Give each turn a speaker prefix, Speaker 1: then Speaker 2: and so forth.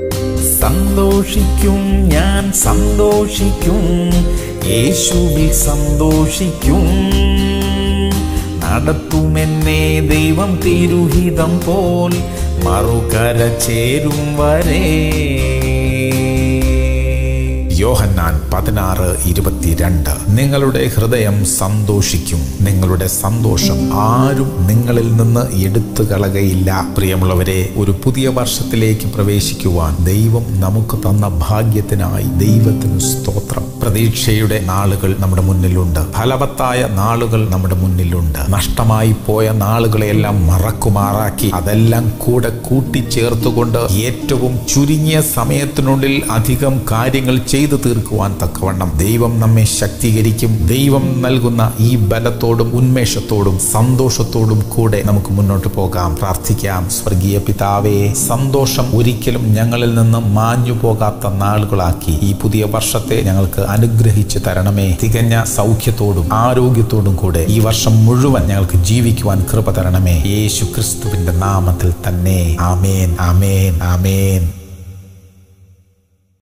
Speaker 1: സന്തോഷിക്കും ഞാൻ സന്തോഷിക്കും യേശുവിൽ സന്തോഷിക്കും നടത്തുമെന്നെ ദൈവം തിരുഹിതം പോൽ മറുകര ചേരും വരെ യോഹന്നാൻ പതിനാറ് ഇരുപത്തിരണ്ട് നിങ്ങളുടെ ഹൃദയം സന്തോഷിക്കും നിങ്ങളുടെ സന്തോഷം ആരും നിങ്ങളിൽ നിന്ന് എടുത്തു കളകയില്ല പ്രിയമുള്ളവരെ ഒരു പുതിയ വർഷത്തിലേക്ക് പ്രവേശിക്കുവാൻ ദൈവം നമുക്ക് തന്ന ഭാഗ്യത്തിനായി ദൈവത്തിന് സ്തോത്രം പ്രതീക്ഷയുടെ നാളുകൾ നമ്മുടെ മുന്നിലുണ്ട് ഫലവത്തായ നാളുകൾ നമ്മുടെ മുന്നിലുണ്ട് നഷ്ടമായി പോയ നാളുകളെല്ലാം മറക്കുമാറാക്കി അതെല്ലാം കൂടെ കൂട്ടിച്ചേർത്തുകൊണ്ട് ഏറ്റവും ചുരുങ്ങിയ സമയത്തിനുള്ളിൽ അധികം കാര്യങ്ങൾ ചെയ്തു തീർക്കുവാൻ തക്കവണ്ണം ദൈവം നമ്മെ ശക്തീകരിക്കും ദൈവം നൽകുന്ന ഈ ബലത്തോടും ഉന്മേഷത്തോടും സന്തോഷത്തോടും കൂടെ നമുക്ക് മുന്നോട്ട് പോകാം പ്രാർത്ഥിക്കാം സ്വർഗീയ പിതാവേ സന്തോഷം ഒരിക്കലും ഞങ്ങളിൽ നിന്ന് മാഞ്ഞു പോകാത്ത നാളുകളാക്കി ഈ പുതിയ വർഷത്തെ ഞങ്ങൾക്ക് അനുഗ്രഹിച്ചു തരണമേ തികഞ്ഞ സൗഖ്യത്തോടും ആരോഗ്യത്തോടും കൂടെ ഈ വർഷം മുഴുവൻ ഞങ്ങൾക്ക് ജീവിക്കുവാൻ കൃപ തരണമേ യേശു ക്രിസ്തുവിന്റെ നാമത്തിൽ തന്നെ ആമേൻ ആമേൻ ആമേൻ